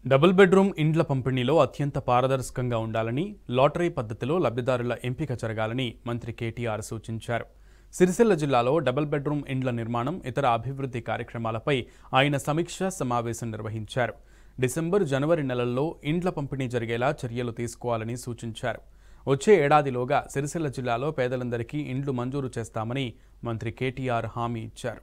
double bedroom ఇండ్ల పంపిణీలో అత్యంత పారదర్శకంగా ఉండాలని లాటరీ పద్ధతిలో లబ్ధిదారుల ఎంపిక జరగాలని మంత్రి కేటీఆర్ సూచించారు సిరిసిల్ల జిల్లాలో డబుల్ బెడ్రూమ్ ఇండ్ల నిర్మాణం ఇతర అభివృద్ధి కార్యక్రమాలపై ఆయన సమీక్ష సమావేశం నిర్వహించారు డిసెంబర్ జనవరి నెలల్లో ఇండ్ల పంపిణీ జరిగేలా చర్యలు తీసుకోవాలని సూచించారు వచ్చే ఏడాదిలోగా సిరిసిల్ల జిల్లాలో పేదలందరికీ ఇండ్లు మంజూరు చేస్తామని మంత్రి కేటీఆర్ హామీ ఇచ్చారు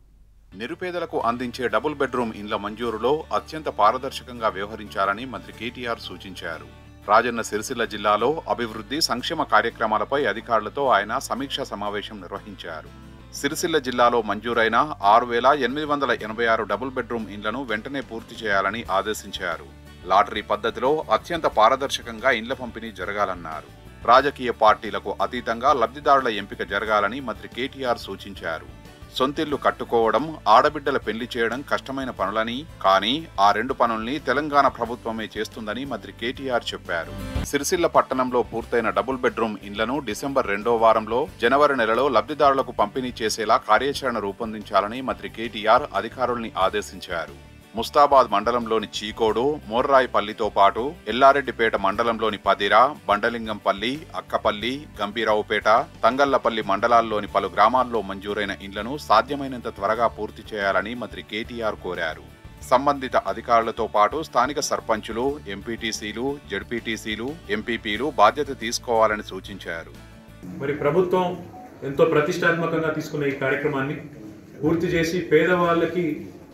నిరుపేదలకు అందించే డబుల్ బెడ్రూమ్ ఇండ్ల మంజూరులో అత్యంత పారదర్శకంగా వ్యవహరించాలని మంత్రి కేటీఆర్ సూచించారు రాజన్న సిరిసిల్ల జిల్లాలో అభివృద్ధి సంక్షేమ కార్యక్రమాలపై అధికారులతో ఆయన సమీక్షా సమావేశం నిర్వహించారు సిరిసిల్ల జిల్లాలో మంజూరైన ఆరు వేల ఎనిమిది వందల ఎనభై ఆరు డబుల్ బెడ్రూమ్ ఇండ్లను వెంటనే పూర్తి చేయాలని ఆదేశించారు లాటరీ పద్ధతిలో అత్యంత పారదర్శకంగా ఇండ్ల పంపిణీ జరగాలన్నారు రాజకీయ పార్టీలకు అతీతంగా లబ్ధిదారుల ఎంపిక జరగాలని మంత్రి కేటీఆర్ సూచించారు సొంతిల్లు కట్టుకోవడం ఆడబిడ్డల పెళ్లి చేయడం కష్టమైన పనులని కానీ ఆ రెండు పనుల్ని తెలంగాణ ప్రభుత్వమే చేస్తుందని మంత్రి కేటీఆర్ చెప్పారు సిరిసిల్ల పట్టణంలో పూర్తయిన డబుల్ బెడ్రూమ్ ఇండ్లను డిసెంబర్ రెండో వారంలో జనవరి నెలలో లబ్ధిదారులకు పంపిణీ చేసేలా కార్యాచరణ రూపొందించాలని మంత్రి కేటీఆర్ అధికారుల్ని ఆదేశించారు ముస్తాబాద్ మండలంలోని చీకోడు మోర్రాయిపల్లితో పాటు ఎల్లారెడ్డిపేట మండలంలోని పదిర బండలింగంపల్లి అక్కపల్లి గంభీరావుపేట తంగళ్లపల్లి మండలాల్లోని పలు గ్రామాల్లో మంజూరైన ఇండ్లను సాధ్యమైనంత త్వరగా పూర్తి చేయాలని మంత్రి కేటీఆర్ కోరారు సంబంధిత అధికారులతో పాటు స్థానిక సర్పంచులు ఎంపీటీసీలు జడ్పీటీసీలు ఎంపీపీలు బాధ్యత తీసుకోవాలని సూచించారు మరి ప్రభుత్వం ఎంతో ప్రతిష్టాత్మకంగా తీసుకున్న ఈ కార్యక్రమాన్ని పూర్తి చేసి పేదవాళ్ళకి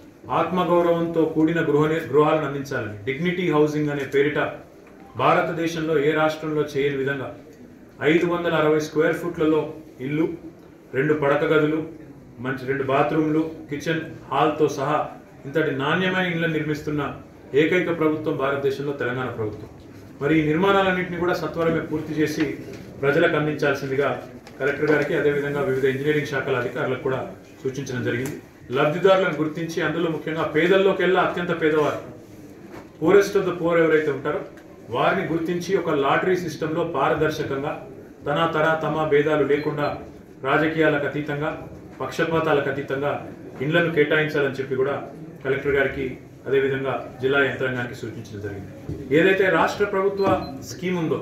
ఆత్మగౌరవంతో కూడిన గృహ గృహాలను అందించాలని డిగ్నిటీ హౌసింగ్ అనే పేరిట భారతదేశంలో ఏ రాష్ట్రంలో చేయని విధంగా ఐదు వందల అరవై స్క్వేర్ ఫుట్లలో ఇల్లు రెండు పడక గదులు మంచి రెండు బాత్రూమ్లు కిచెన్ హాల్తో సహా ఇంతటి నాణ్యమైన ఇళ్లను నిర్మిస్తున్న ఏకైక ప్రభుత్వం భారతదేశంలో తెలంగాణ ప్రభుత్వం మరి ఈ నిర్మాణాలన్నింటినీ కూడా సత్వరమే పూర్తి చేసి ప్రజలకు అందించాల్సిందిగా కలెక్టర్ గారికి అదేవిధంగా వివిధ ఇంజనీరింగ్ శాఖల అధికారులకు కూడా సూచించడం జరిగింది లబ్ధిదారులను గుర్తించి అందులో ముఖ్యంగా పేదల్లోకి వెళ్ళా అత్యంత పేదవారు పూరెస్ట్ ఆఫ్ ద పోర్ ఎవరైతే ఉంటారో వారిని గుర్తించి ఒక లాటరీ సిస్టంలో పారదర్శకంగా తన తర తమ భేదాలు లేకుండా రాజకీయాలకు అతీతంగా పక్షపాతాలకు అతీతంగా ఇండ్లను కేటాయించాలని చెప్పి కూడా కలెక్టర్ గారికి అదేవిధంగా జిల్లా యంత్రాంగానికి సూచించడం జరిగింది ఏదైతే రాష్ట్ర ప్రభుత్వ స్కీమ్ ఉందో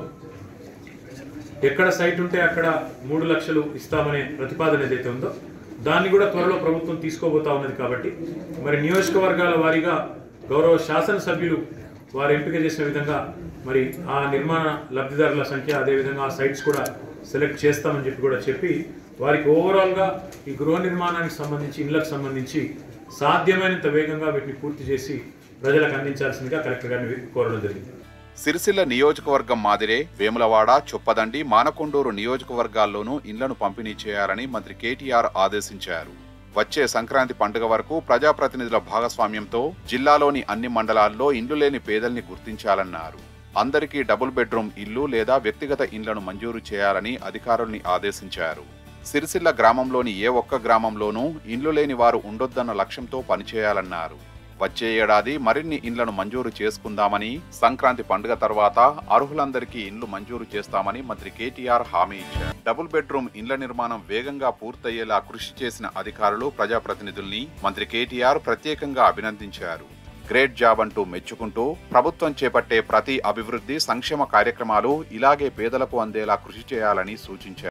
ఎక్కడ సైట్ ఉంటే అక్కడ మూడు లక్షలు ఇస్తామనే ప్రతిపాదన ఏదైతే ఉందో దాన్ని కూడా త్వరలో ప్రభుత్వం తీసుకోబోతా ఉన్నది కాబట్టి మరి నియోజకవర్గాల వారీగా గౌరవ శాసనసభ్యులు వారు ఎంపిక చేసిన విధంగా మరి ఆ నిర్మాణ లబ్ధిదారుల సంఖ్య అదేవిధంగా ఆ సైట్స్ కూడా సెలెక్ట్ చేస్తామని చెప్పి కూడా చెప్పి వారికి ఓవరాల్గా ఈ గృహ నిర్మాణానికి సంబంధించి ఇళ్లకు సంబంధించి సాధ్యమైనంత వేగంగా వీటిని పూర్తి చేసి ప్రజలకు అందించాల్సిందిగా కలెక్టర్ గారిని కోరడం జరిగింది సిరిసిల్ల నియోజకవర్గం మాదిరే వేములవాడ చొప్పదండి మానకొండూరు నియోజకవర్గాల్లోనూ ఇండ్లను పంపిణీ చేయాలని మంత్రి కేటీఆర్ ఆదేశించారు వచ్చే సంక్రాంతి పండుగ వరకు ప్రజాప్రతినిధుల భాగస్వామ్యంతో జిల్లాలోని అన్ని మండలాల్లో ఇండ్లు లేని పేదల్ని గుర్తించాలన్నారు అందరికీ డబుల్ బెడ్రూమ్ ఇల్లు లేదా వ్యక్తిగత ఇండ్లను మంజూరు చేయాలని అధికారుల్ని ఆదేశించారు సిరిసిల్ల గ్రామంలోని ఏ ఒక్క గ్రామంలోనూ ఇండ్లు లేని వారు ఉండొద్దన్న లక్ష్యంతో పనిచేయాలన్నారు వచ్చే ఏడాది మరిన్ని ఇండ్లను మంజూరు చేసుకుందామని సంక్రాంతి పండుగ తర్వాత అర్హులందరికీ ఇండ్లు మంజూరు చేస్తామని మంత్రి కేటీఆర్ హామీ ఇచ్చారు డబుల్ బెడ్రూమ్ ఇండ్ల నిర్మాణం వేగంగా పూర్తయ్యేలా కృషి చేసిన అధికారులు ప్రజాప్రతినిధుల్ని మంత్రి కేటీఆర్ ప్రత్యేకంగా అభినందించారు గ్రేట్ జాబ్ అంటూ మెచ్చుకుంటూ ప్రభుత్వం చేపట్టే ప్రతి అభివృద్ధి సంక్షేమ కార్యక్రమాలు ఇలాగే పేదలకు అందేలా కృషి చేయాలని సూచించారు